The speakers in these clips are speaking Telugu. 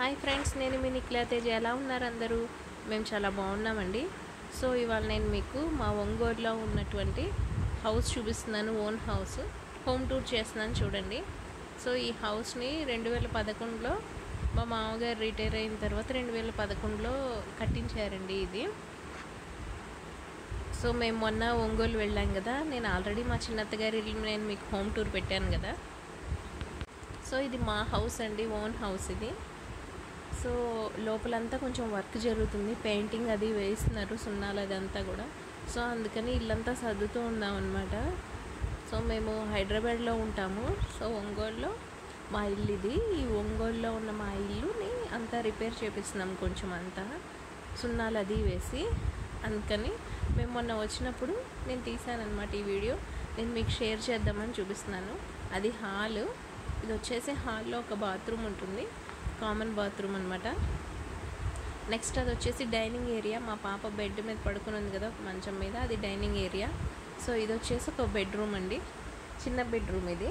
హాయ్ ఫ్రెండ్స్ నేను మీ నిఖిలా తేజ ఎలా ఉన్నారు అందరూ మేము చాలా బాగున్నామండి సో ఇవాళ నేను మీకు మా ఒంగోలులో ఉన్నటువంటి హౌస్ చూపిస్తున్నాను ఓన్ హౌస్ హోమ్ టూర్ చేస్తున్నాను చూడండి సో ఈ హౌస్ని రెండు వేల పదకొండులో మా మామగారు రిటైర్ అయిన తర్వాత రెండు వేల పదకొండులో కట్టించారండి ఇది సో మేము మొన్న ఒంగోలు వెళ్ళాం కదా నేను ఆల్రెడీ మా చిన్నత్తగారి ఇల్లు నేను మీకు హోమ్ టూర్ పెట్టాను కదా సో ఇది మా హౌస్ అండి ఓన్ హౌస్ ఇది సో లోపలంతా కొంచెం వర్క్ జరుగుతుంది పెయింటింగ్ అది వేస్తున్నారు సున్నాలు అదంతా కూడా సో అందుకని ఇల్లంతా సర్దుతూ ఉన్నాం అనమాట సో మేము హైదరాబాద్లో ఉంటాము సో ఒంగోలులో మా ఇల్లు ఇది ఈ ఒంగోలులో ఉన్న మా ఇల్లుని అంతా రిపేర్ చేపిస్తున్నాం కొంచెం అంతా సున్నాలు అది వేసి అందుకని మేము మొన్న వచ్చినప్పుడు నేను తీసాను అనమాట ఈ వీడియో నేను మీకు షేర్ చేద్దామని చూపిస్తున్నాను అది హాల్ ఇది వచ్చేసి హాల్లో ఒక బాత్రూమ్ ఉంటుంది కామన్ బాత్రూమ్ అనమాట నెక్స్ట్ అది వచ్చేసి డైనింగ్ ఏరియా మా పాప బెడ్ మీద పడుకుని ఉంది కదా ఒక మంచం మీద అది డైనింగ్ ఏరియా సో ఇది వచ్చేసి ఒక బెడ్రూమ్ అండి చిన్న బెడ్రూమ్ ఇది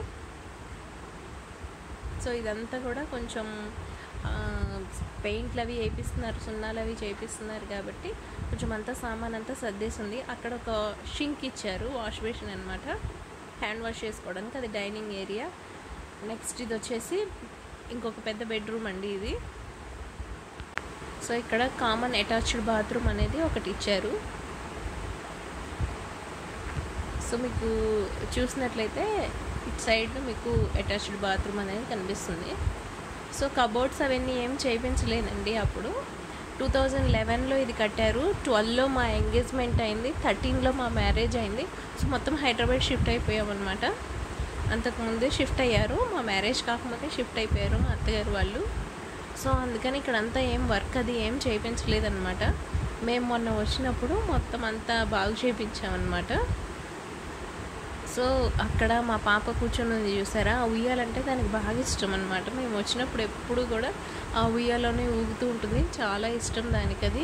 సో ఇదంతా కూడా కొంచెం పెయింట్లు అవి వేపిస్తున్నారు సున్నాలు అవి చేపిస్తున్నారు కాబట్టి కొంచెం అంతా సామాన్ అంతా సర్దేసింది అక్కడ ఒక షింక్ ఇచ్చారు వాష్ బేసిన్ అనమాట హ్యాండ్ వాష్ చేసుకోవడానికి అది డైనింగ్ ఏరియా నెక్స్ట్ ఇది వచ్చేసి ఇంకొక పెద్ద బెడ్రూమ్ అండి ఇది సో ఇక్కడ కామన్ అటాచ్డ్ బాత్రూమ్ అనేది ఒకటి ఇచ్చారు సో మీకు చూసినట్లయితే ఇటు సైడ్ మీకు అటాచ్డ్ బాత్రూమ్ అనేది కనిపిస్తుంది సో కబోర్డ్స్ అవన్నీ ఏం చేయించలేదండి అప్పుడు టూ థౌజండ్ లెవెన్లో ఇది కట్టారు ట్వెల్వ్లో మా ఎంగేజ్మెంట్ అయింది థర్టీన్లో మా మ్యారేజ్ అయింది సో మొత్తం హైదరాబాద్ షిఫ్ట్ అయిపోయాం అనమాట అంతకుముందే షిఫ్ట్ అయ్యారు మా మ్యారేజ్ కాకముందే షిఫ్ట్ అయిపోయారు మా అత్తగారు వాళ్ళు సో అందుకని ఇక్కడ అంతా ఏం వర్క్ అది ఏం చేయించలేదన్నమాట మేము మొన్న వచ్చినప్పుడు మొత్తం అంతా బాగు చేయించామన్నమాట సో అక్కడ మా పాప కూర్చొని ఉంది చూసారా ఆ ఉయ్యాలంటే దానికి బాగా ఇష్టం అనమాట మేము వచ్చినప్పుడు ఎప్పుడు కూడా ఆ ఉయ్యాలోనే ఊగుతూ ఉంటుంది చాలా ఇష్టం దానికి అది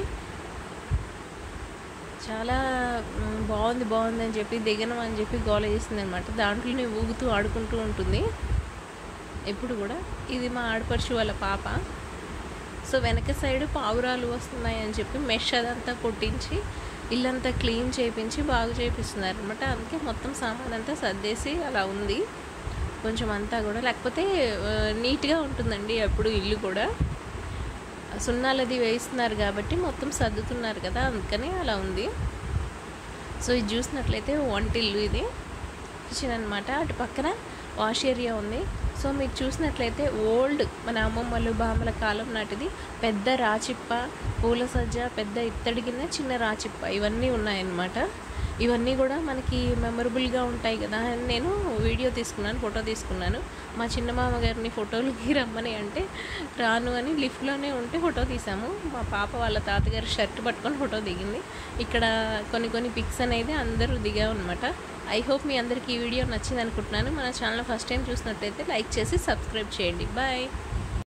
చాలా బాగుంది బాగుంది అని చెప్పి దిగనం అని చెప్పి గోల చేసింది అనమాట దాంట్లోనే ఊగుతూ ఆడుకుంటూ ఉంటుంది ఎప్పుడు కూడా ఇది మా ఆడపడుచు వాళ్ళ పాప సో వెనక సైడ్ పావురాలు వస్తున్నాయి అని చెప్పి మెష్ అదంతా కొట్టించి ఇల్లంతా క్లీన్ చేయించి బాగు చేపిస్తున్నారు అనమాట అందుకే మొత్తం సామాన్ అంతా సర్దేసి అలా ఉంది కొంచెం అంతా కూడా లేకపోతే నీట్గా ఉంటుందండి ఎప్పుడు ఇల్లు కూడా సున్నాలు అది వేయిస్తున్నారు కాబట్టి మొత్తం సర్దుతున్నారు కదా అందుకని అలా ఉంది సో ఇది చూసినట్లయితే వంటిల్లు ఇది కిచెన్ అనమాట అటు పక్కన వాష్ ఏరియా ఉంది సో మీరు చూసినట్లయితే ఓల్డ్ మన అమ్మమ్మలు బామ్మల కాలం నాటిది పెద్ద రాచిప్ప పూల సజ్జ పెద్ద ఇత్తడి కింద చిన్న రాచిప్ప ఇవన్నీ ఉన్నాయన్నమాట ఇవన్నీ కూడా మనకి మెమరబుల్గా ఉంటాయి కదా అని నేను వీడియో తీసుకున్నాను ఫోటో తీసుకున్నాను మా చిన్న మామగారిని ఫోటోలకి రమ్మని అంటే రాను అని లిఫ్ట్లోనే ఉంటే ఫోటో తీసాము మా పాప వాళ్ళ తాతగారు షర్ట్ పట్టుకొని ఫోటో దిగింది ఇక్కడ కొన్ని కొన్ని పిక్స్ అనేది అందరూ దిగామన్నమాట ఐ హోప్ మీ అందరికీ ఈ వీడియో నచ్చింది అనుకుంటున్నాను మన ఛానల్ ఫస్ట్ టైం చూసినట్లయితే లైక్ చేసి సబ్స్క్రైబ్ చేయండి బాయ్